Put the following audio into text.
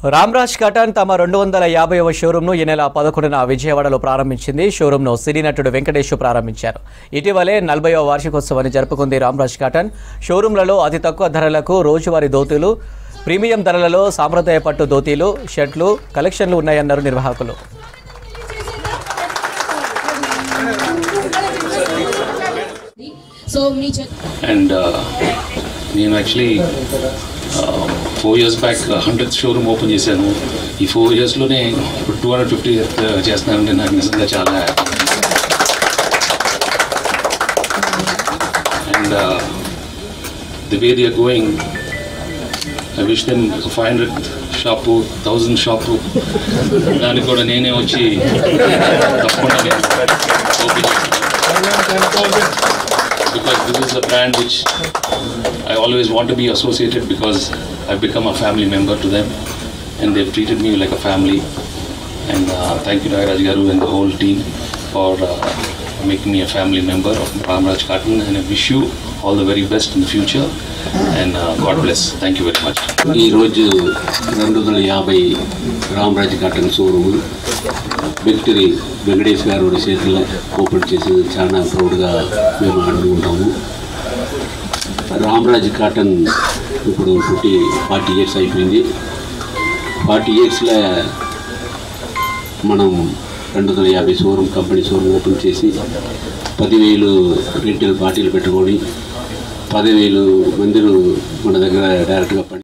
రామ్రాజ్ కటన్ తమ రెండు వందల యాభైవ షోరూంను ఈ నెల పదకొండున విజయవాడలో ప్రారంభించింది షోరూంను సినీ నటుడు వెంకటేష్ ప్రారంభించారు ఇటీవలే నలభైవ వార్షికోత్సవాన్ని జరుపుకుంది రామ్రాజ్ కాటన్ షోరూంలలో అతి తక్కువ ధరలకు రోజువారీ దోతీలు ప్రీమియం ధరలలో సాంప్రదాయ పట్టు దోతీలు షర్ట్లు కలెక్షన్లు ఉన్నాయన్నారు నిర్వాహకులు సో మీ చె అండ్ నేను actually four years back hundred showroom open చేశాను ఈ ఫోర్ ఇయర్స్లోనే ఇప్పుడు టూ హండ్రెడ్ ఫిఫ్టీ చేస్తున్నానంటే నాకు నిజంగా చాలా and the way they are going I wish them five hundred shop thousand shop దానికి కూడా నేనే వచ్చి తప్పకుండా నేను ఓపెన్ చేస్తాను because this is a brand which I always want to be associated because I've become a family member to them and they've treated me like a family. And uh, thank you, Nagaraj Garu and the whole team for uh, making me a family member of Ramraj Cotton. And I wish you all the very best in the future. And uh, God bless. Thank you very much. ఈరోజు రెండు వందల యాభై Ramraj cotton showroom Victory Venkatesh garu చేతిలో open చేసి చాలా ప్రౌడ్గా మేము అనుకుంటాము రామరాజ్ కాటన్ ఇప్పుడు ఫిఫ్టీ ఫార్టీ ఇయర్స్ అయిపోయింది ఫార్టీ ఇయర్స్లో మనం రెండు వందల యాభై షోరూమ్ కంపెనీ షోరూమ్ ఓపెన్ చేసి పదివేలు రీటైల్ పార్టీలు పెట్టుకొని పదివేలు మందిలు మన దగ్గర డైరెక్ట్గా పని